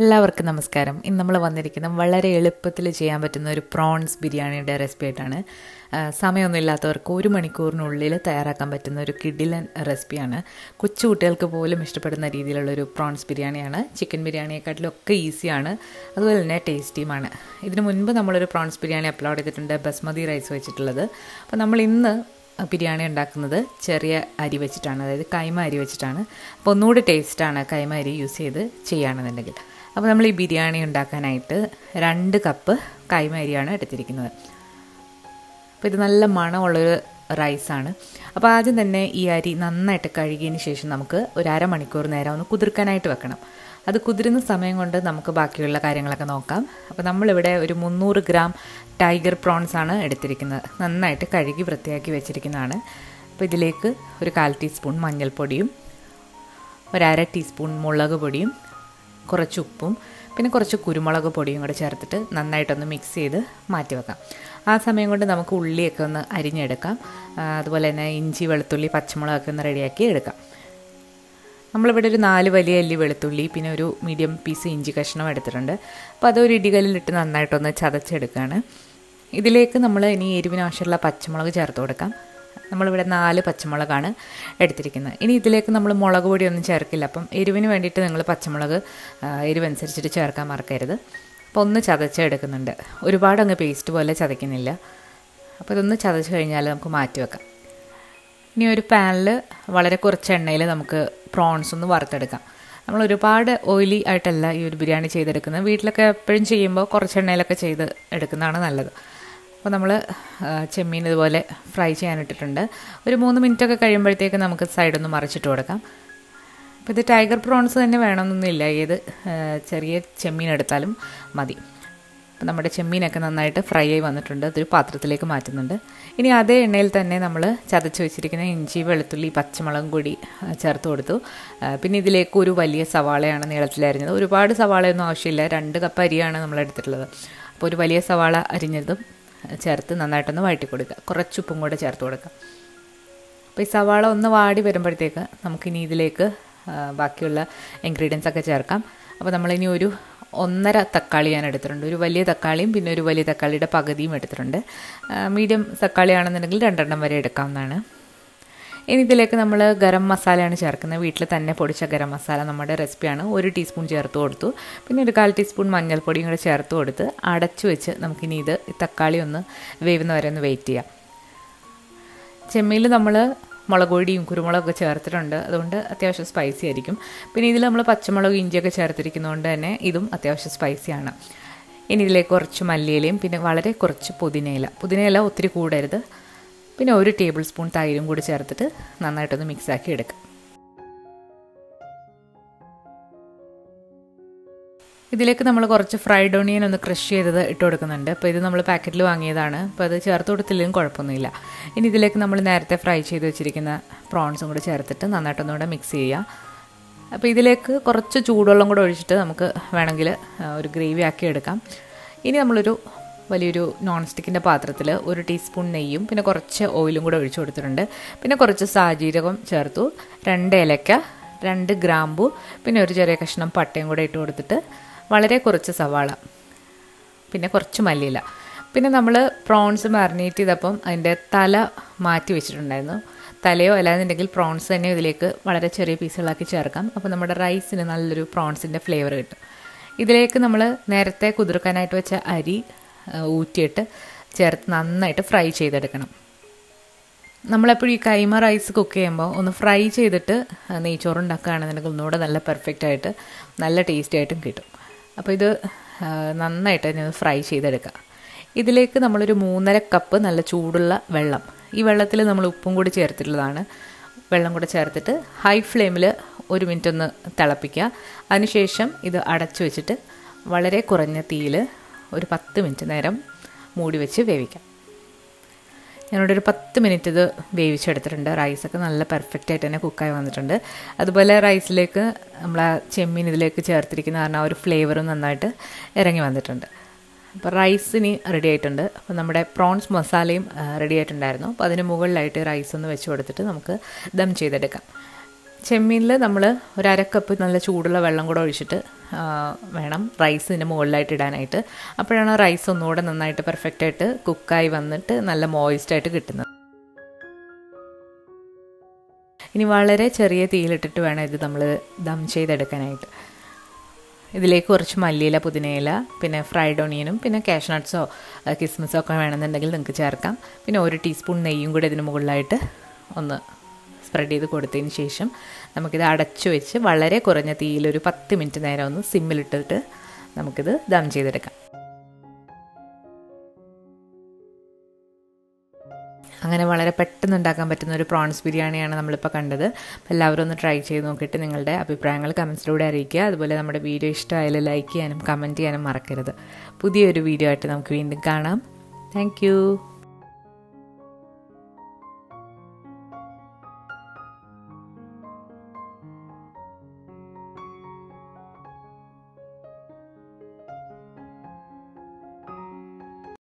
എല്ലാവർക്കും നമസ്കാരം ഇന്ന് നമ്മൾ വന്നിരിക്കുന്ന വളരെ എളുപ്പത്തിൽ ചെയ്യാൻ പറ്റുന്ന ഒരു പ്രോൺസ് ബിരിയാണിയുടെ റെസിപ്പി ആയിട്ടാണ് ആ, സമയമൊന്നും ഇല്ലാത്തവർക്ക് ഒരു മണിക്കൂറിനുള്ളിൽ തയ്യാറാക്കാൻ പറ്റുന്ന ഒരു കിഡിലൻ റെസിപ്പിയാണ് കൊച്ചു കുട്ടികൾക്ക് പോലും ഇഷ്ടപ്പെടുന്ന രീതിയിലുള്ള ഒരു പ്രോൺസ് ബിരിയാണിയാണ് ചിക്കൻ ബിരിയാണിയെക്കാട്ടിലും ഒക്കെ ഈസിയാണ് അതുപോലെ തന്നെ ടേസ്റ്റിയുമാണ് ഇതിനു മുൻപ് നമ്മളൊരു പ്രോൺസ് ബിരിയാണി അപ്ലോഡ് ചെയ്തിട്ടുണ്ട് ബസ്മതി റൈസ് വെച്ചിട്ടുള്ളത് അപ്പോൾ നമ്മൾ ഇന്ന് ബിരിയാണി ഉണ്ടാക്കുന്നത് ചെറിയ അരി വെച്ചിട്ടാണ് അതായത് കൈമ അരി വെച്ചിട്ടാണ് അപ്പോൾ ഒന്നുകൂടി ടേസ്റ്റാണ് കൈമ അരി യൂസ് ചെയ്ത് ചെയ്യുകയാണെന്നുണ്ടെങ്കിൽ അപ്പോൾ നമ്മൾ ഈ ബിരിയാണി ഉണ്ടാക്കാനായിട്ട് രണ്ട് കപ്പ് കൈമ അരിയാണ് എടുത്തിരിക്കുന്നത് അപ്പോൾ ഇത് നല്ല മണമുള്ളൊരു റൈസാണ് അപ്പോൾ ആദ്യം തന്നെ ഈ അരി നന്നായിട്ട് കഴുകിയതിന് ശേഷം നമുക്ക് ഒരു അരമണിക്കൂർ നേരം ഒന്ന് കുതിർക്കാനായിട്ട് വെക്കണം അത് കുതിരുന്ന സമയം കൊണ്ട് നമുക്ക് ബാക്കിയുള്ള കാര്യങ്ങളൊക്കെ നോക്കാം അപ്പോൾ നമ്മളിവിടെ ഒരു മുന്നൂറ് ഗ്രാം ടൈഗർ പ്രോൺസ് ആണ് എടുത്തിരിക്കുന്നത് നന്നായിട്ട് കഴുകി വൃത്തിയാക്കി വെച്ചിരിക്കുന്നതാണ് അപ്പോൾ ഇതിലേക്ക് ഒരു കാൽ ടീസ്പൂൺ മഞ്ഞൾപ്പൊടിയും ഒരു അര ടീസ്പൂൺ മുളക് പൊടിയും കുറച്ച് ഉപ്പും പിന്നെ കുറച്ച് കുരുമുളക് പൊടിയും കൂടെ ചേർത്തിട്ട് നന്നായിട്ടൊന്ന് മിക്സ് ചെയ്ത് മാറ്റി വെക്കാം ആ സമയം കൊണ്ട് നമുക്ക് ഉള്ളിയൊക്കെ ഒന്ന് അരിഞ്ഞെടുക്കാം ആ, അതുപോലെ തന്നെ ഇഞ്ചി വെളുത്തുള്ളി പച്ചമുളകൊക്കെ ഒന്ന് റെഡിയാക്കി എടുക്കാം നമ്മളിവിടെ ഒരു നാല് വലിയ അല്ലി വെളുത്തുള്ളി പിന്നെ ഒരു മീഡിയം പീസ് ഇഞ്ചി കഷ്ണം എടുത്തിട്ടുണ്ട് അപ്പോൾ അതൊരു ഇടികല്ലിലിട്ട് നന്നായിട്ടൊന്ന് ചതച്ചെടുക്കുകയാണ് ഇതിലേക്ക് നമ്മൾ ഇനി എരിവിന് ആവശ്യമുള്ള പച്ചമുളക് ചേർത്ത് കൊടുക്കാം നമ്മളിവിടെ നാല് പച്ചമുളകാണ് എടുത്തിരിക്കുന്നത് ഇനി ഇതിലേക്ക് നമ്മൾ മുളക് പൊടി ഒന്നും ചേർക്കില്ല അപ്പം എരിവിന് വേണ്ടിയിട്ട് നിങ്ങൾ പച്ചമുളക് ആ, എരിവനുസരിച്ചിട്ട് ചേർക്കാൻ മറക്കരുത് അപ്പോൾ ഒന്ന് ചതച്ചെടുക്കുന്നുണ്ട് ഒരുപാട് അങ്ങ് പേസ്റ്റ് പോലെ ചതയ്ക്കുന്നില്ല അപ്പോൾ ഇതൊന്ന് ചതച്ച് കഴിഞ്ഞാൽ നമുക്ക് മാറ്റി വെക്കാം ഇനി ഒരു പാനിൽ വളരെ കുറച്ച് എണ്ണയിൽ നമുക്ക് പ്രോൺസ് ഒന്ന് വറുത്തെടുക്കാം നമ്മൾ ഒരുപാട് ഓയിലി ആയിട്ടല്ല ഈ ഒരു ബിരിയാണി ചെയ്തെടുക്കുന്നത് വീട്ടിലൊക്കെ എപ്പോഴും ചെയ്യുമ്പോൾ കുറച്ച് എണ്ണയിലൊക്കെ ചെയ്ത് എടുക്കുന്നതാണ് നല്ലത് അപ്പോൾ നമ്മൾ ചെമ്മീൻ ഇതുപോലെ ഫ്രൈ ചെയ്യാനിട്ടിട്ടുണ്ട് ഒരു മൂന്ന് മിനിറ്റൊക്കെ കഴിയുമ്പോഴത്തേക്ക് നമുക്ക് സൈഡൊന്ന് മറിച്ചിട്ട് കൊടുക്കാം അപ്പോൾ ഇത് ടൈഗർ പ്രോൺസ് തന്നെ വേണമെന്നൊന്നുമില്ല ഏത് ആ, ചെറിയ ചെമ്മീൻ എടുത്താലും മതി അപ്പോൾ നമ്മുടെ ചെമ്മീനൊക്കെ നന്നായിട്ട് ഫ്രൈ ആയി വന്നിട്ടുണ്ട് അതൊരു പാത്രത്തിലേക്ക് മാറ്റുന്നുണ്ട് ഇനി അതേ എണ്ണയിൽ തന്നെ നമ്മൾ ചതച്ച് വെച്ചിരിക്കുന്ന ഇഞ്ചി വെളുത്തുള്ളി പച്ചമുളകും കൂടി ആ, ചേർത്ത് കൊടുത്തു ആ, പിന്നെ ഇതിലേക്ക് ഒരു വലിയ സവാളയാണ് നീളത്തിൽ അരിഞ്ഞത് ഒരുപാട് സവാളയൊന്നും ആവശ്യമില്ല രണ്ട് കപ്പ് അരിയാണ് നമ്മൾ എടുത്തിട്ടുള്ളത് അപ്പോൾ ഒരു വലിയ സവാള അരിഞ്ഞതും ചേർത്ത് നന്നായിട്ടൊന്ന് വഴറ്റി കൊടുക്കുക കുറച്ച് ഉപ്പും കൂടെ ചേർത്ത് കൊടുക്കുക അപ്പോൾ ഈ സവാള ഒന്ന് വാടി വരുമ്പോഴത്തേക്ക് നമുക്കിനി ഇതിലേക്ക് ആ, ബാക്കിയുള്ള ഇൻഗ്രീഡിയൻസ് ഒക്കെ ചേർക്കാം അപ്പോൾ നമ്മളിനി ഒരു ഒന്നര തക്കാളി ഞാൻ എടുത്തിട്ടുണ്ട് ഒരു വലിയ തക്കാളിയും പിന്നെ ഒരു വലിയ തക്കാളിയുടെ പകുതിയും എടുത്തിട്ടുണ്ട് മീഡിയം തക്കാളി ആണെന്നുണ്ടെങ്കിൽ രണ്ടെണ്ണം വരെ എടുക്കാവുന്നതാണ് ഇനി ഇതിലേക്ക് നമ്മൾ ഗരം മസാലയാണ് ചേർക്കുന്നത് വീട്ടിൽ തന്നെ പൊടിച്ച ഗരം മസാല നമ്മുടെ റെസിപ്പിയാണ് ഒരു ടീസ്പൂൺ ചേർത്ത് കൊടുത്തു പിന്നെ ഒരു കാൽ ടീസ്പൂൺ മഞ്ഞൾപ്പൊടിയും കൂടെ ചേർത്ത് കൊടുത്ത് അടച്ചു വെച്ച് നമുക്കിനി ഇത് ഈ തക്കാളി ഒന്ന് വേവുന്ന വരെ ഒന്ന് വെയിറ്റ് ചെയ്യാം ചെമ്മീൽ നമ്മൾ മുളക് പൊടിയും കുരുമുളകൊക്കെ ചേർത്തിട്ടുണ്ട് അതുകൊണ്ട് അത്യാവശ്യം സ്പൈസി ആയിരിക്കും പിന്നെ ഇതിൽ നമ്മൾ പച്ചമുളക് ഇഞ്ചിയൊക്കെ ചേർത്തിരിക്കുന്നതുകൊണ്ട് തന്നെ ഇതും അത്യാവശ്യം സ്പൈസിയാണ് ഇനി ഇതിലേക്ക് കുറച്ച് മല്ലിയിലയും പിന്നെ വളരെ കുറച്ച് പുതിനയില പുതിനയില ഒത്തിരി കൂടരുത് പിന്നെ ഒരു ടേബിൾ സ്പൂൺ തൈരും കൂടി ചേർത്തിട്ട് നന്നായിട്ടൊന്ന് മിക്സാക്കി എടുക്കാം ഇതിലേക്ക് നമ്മൾ കുറച്ച് ഫ്രൈഡ് ഓണിയൻ ഒന്ന് ക്രഷ് ചെയ്തത് ഇട്ട് കൊടുക്കുന്നുണ്ട് അപ്പോൾ ഇത് നമ്മൾ പാക്കറ്റിൽ വാങ്ങിയതാണ് അപ്പോൾ അത് ചേർത്ത് കൊടുത്തില്ലെങ്കിലും കുഴപ്പമൊന്നുമില്ല ഇനി ഇതിലേക്ക് നമ്മൾ നേരത്തെ ഫ്രൈ ചെയ്ത് വെച്ചിരിക്കുന്ന പ്രോൺസും കൂടി ചേർത്തിട്ട് നന്നായിട്ടൊന്നുകൂടെ മിക്സ് ചെയ്യുക അപ്പോൾ ഇതിലേക്ക് കുറച്ച് ചൂടുവെള്ളം കൂടെ ഒഴിച്ചിട്ട് നമുക്ക് വേണമെങ്കിൽ ആ, ഒരു ഗ്രേവി ആക്കി എടുക്കാം ഇനി നമ്മളൊരു വലിയൊരു നോൺ സ്റ്റിക്കിൻ്റെ പാത്രത്തിൽ ഒരു ടീസ്പൂൺ നെയ്യും പിന്നെ കുറച്ച് ഓയിലും കൂടെ ഒഴിച്ചു കൊടുത്തിട്ടുണ്ട് പിന്നെ കുറച്ച് സാജീരകം ചേർത്തു രണ്ട് ഏലക്ക രണ്ട് ഗ്രാമ്പു പിന്നെ ഒരു ചെറിയ കഷ്ണം പട്ടയും കൂടെ ഇട്ട് കൊടുത്തിട്ട് വളരെ കുറച്ച് സവാള പിന്നെ കുറച്ച് മല്ലിയില പിന്നെ നമ്മൾ പ്രോൺസ് മാറിനേറ്റ് ചെയ്തപ്പം അതിൻ്റെ തല മാറ്റി വെച്ചിട്ടുണ്ടായിരുന്നു തലയോ അല്ലാന്നുണ്ടെങ്കിൽ പ്രോൺസ് തന്നെ ഇതിലേക്ക് വളരെ ചെറിയ പീസുകളാക്കി ചേർക്കാം അപ്പോൾ നമ്മുടെ റൈസിന് നല്ലൊരു പ്രോൺസിൻ്റെ ഫ്ലേവർ കിട്ടും ഇതിലേക്ക് നമ്മൾ നേരത്തെ കുതിർക്കാനായിട്ട് വെച്ച അരി ആ, ഊറ്റിയിട്ട് ചേർത്ത് നന്നായിട്ട് ഫ്രൈ ചെയ്തെടുക്കണം നമ്മളെപ്പോഴും ഈ കൈമ റൈസ് കുക്ക് ചെയ്യുമ്പോൾ ഒന്ന് ഫ്രൈ ചെയ്തിട്ട് ആ, നെയ്ച്ചോറ് ഉണ്ടാക്കുകയാണെന്നുണ്ടെങ്കിൽ ഒന്നുകൂടെ നല്ല പെർഫെക്റ്റ് ആയിട്ട് നല്ല ടേസ്റ്റി ആയിട്ടും കിട്ടും അപ്പോൾ ഇത് ആ, നന്നായിട്ട് തന്നെ ഒന്ന് ഫ്രൈ ചെയ്തെടുക്കുക ഇതിലേക്ക് നമ്മളൊരു മൂന്നര കപ്പ് നല്ല ചൂടുള്ള വെള്ളം ഈ വെള്ളത്തിൽ നമ്മൾ ഉപ്പും കൂടി ചേർത്തിട്ടുള്ളതാണ് വെള്ളം കൂടെ ചേർത്തിട്ട് ഹൈ ഫ്ലെയിമിൽ ഒരു മിനിറ്റ് ഒന്ന് തിളപ്പിക്കുക അതിനുശേഷം ഇത് അടച്ചു വെച്ചിട്ട് വളരെ കുറഞ്ഞ തീയിൽ ഒരു പത്ത് മിനിറ്റ് നേരം മൂടി വെച്ച് വേവിക്കാം ഞാനിവിടെ ഒരു പത്ത് മിനിറ്റ് ഇത് വേവിച്ചെടുത്തിട്ടുണ്ട് റൈസൊക്കെ നല്ല പെർഫെക്റ്റ് ആയിട്ട് തന്നെ കുക്കായി വന്നിട്ടുണ്ട് അതുപോലെ റൈസിലേക്ക് നമ്മൾ ആ ചെമ്മീൻ ഇതിലേക്ക് ചേർത്തിരിക്കുന്ന കാരണം ആ ഒരു ഫ്ലേവറും നന്നായിട്ട് ഇറങ്ങി വന്നിട്ടുണ്ട് അപ്പോൾ റൈസിന് റെഡി ആയിട്ടുണ്ട് അപ്പോൾ നമ്മുടെ പ്രോൺസ് മസാലയും റെഡി ആയിട്ടുണ്ടായിരുന്നു അപ്പോൾ അതിന് മുകളിലായിട്ട് റൈസ് ഒന്ന് വെച്ച് കൊടുത്തിട്ട് നമുക്ക് ദം ചെയ്തെടുക്കാം ചെമ്മീനിൽ നമ്മൾ ഒരു അരക്കപ്പ് നല്ല ചൂടുള്ള വെള്ളം കൂടെ ഒഴിച്ചിട്ട് വേണം റൈസ് ഇതിൻ്റെ മുകളിലായിട്ട് ഇടാനായിട്ട് അപ്പോഴാണ് റൈസ് ഒന്നുകൂടെ നന്നായിട്ട് പെർഫെക്റ്റായിട്ട് കുക്കായി വന്നിട്ട് നല്ല മോയിസ്റ്റായിട്ട് കിട്ടുന്നത് ഇനി വളരെ ചെറിയ തീയിലിട്ടിട്ട് വേണം ഇത് നമ്മൾ ദം ചെയ്തെടുക്കാനായിട്ട് ഇതിലേക്ക് കുറച്ച് മല്ലിയില പുതിനയില പിന്നെ ഫ്രൈഡ് ഓണിയനും പിന്നെ കാഷ്നട്ട്സോ കിസ്മിസോ ഒക്കെ വേണമെന്നുണ്ടെങ്കിൽ നിങ്ങൾക്ക് ചേർക്കാം പിന്നെ ഒരു ടീസ്പൂൺ നെയ്യും കൂടി ഇതിന് മുകളിലായിട്ട് ഒന്ന് സ്പ്രെഡ് ചെയ്ത് കൊടുത്തതിന് ശേഷം നമുക്കിത് അടച്ചു വെച്ച് വളരെ കുറഞ്ഞ തീയിൽ ഒരു പത്ത് മിനിറ്റ് നേരം ഒന്ന് സിമ്മിലിട്ടിട്ട് നമുക്കിത് ദം ചെയ്തെടുക്കാം അങ്ങനെ വളരെ പെട്ടെന്ന് ഉണ്ടാക്കാൻ പറ്റുന്ന ഒരു പ്രോൺസ് ബിരിയാണിയാണ് നമ്മളിപ്പോൾ കണ്ടത് അപ്പോൾ എല്ലാവരും ഒന്ന് ട്രൈ ചെയ്ത് നോക്കിയിട്ട് നിങ്ങളുടെ അഭിപ്രായങ്ങൾ കമൻസിലൂടെ അറിയിക്കുക അതുപോലെ നമ്മുടെ വീഡിയോ ഇഷ്ടമായാലും ലൈക്ക് ചെയ്യാനും കമൻറ്റ് ചെയ്യാനും മറക്കരുത് പുതിയൊരു വീഡിയോ ആയിട്ട് നമുക്ക് വീണ്ടും കാണാം താങ്ക്